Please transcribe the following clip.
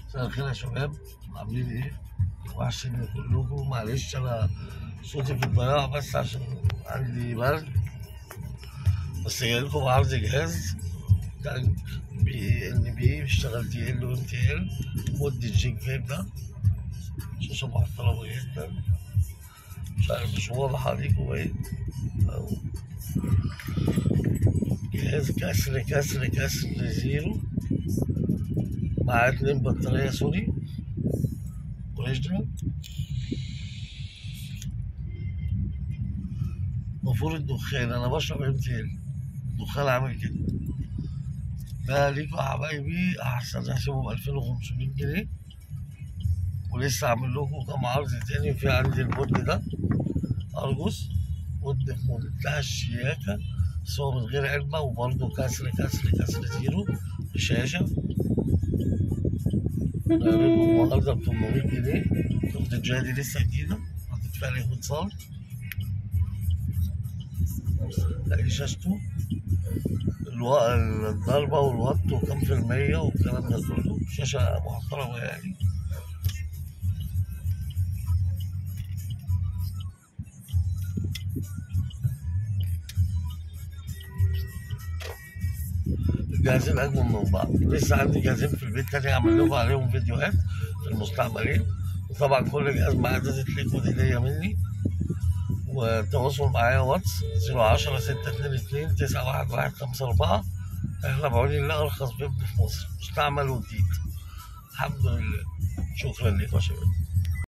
مساء الخير يا شباب عاملين ايه؟ وحشني كلكم معلش انا صوتي في الضياع بس عشان عندي برد بس جاي لكم عرض جهاز تانك بي ان بي بيشتغل دي ال وام تي ال مدة جيج فيب ده شاشة محترمة جدا مش عارف مش واضح عليكم ايه أو جهاز كسر كسر كسر زيرو مع اتنين بطارية سوري اوريجينال مفهور الدخان انا بشرب ام تي ال الدخان عامل كده ده ليكوا يا حبايبي احسن احسبه ب 2500 جنيه ولسه عامل لكم كام عرض تاني في عندي البود ده ارجوس بود في منتهى الشياكة بس هو من غير علبة وبرضه كسر كسر كسر زيرو بشاشة نقلبه النهارده ب 800 جنيه شفت الجاية دي لسه جديدة هتدفع لي اتصال تلاقي شاشته الو- الضربة والوات وكام في المية والكلام ده كله شاشة محترمة يعني الجهازين أجمل من بعض لسه عندي جهازين في البيت تاني هعمل لكم عليهم فيديوهات في المستقبلين وطبعا كل جهاز معاه داتا ليكويد هدية مني والتواصل معايا واتس 010 622 91154 احنا بعون الله ارخص بيبن في مصر مستعمل وجديد الحمد لله شكرا لكم يا شباب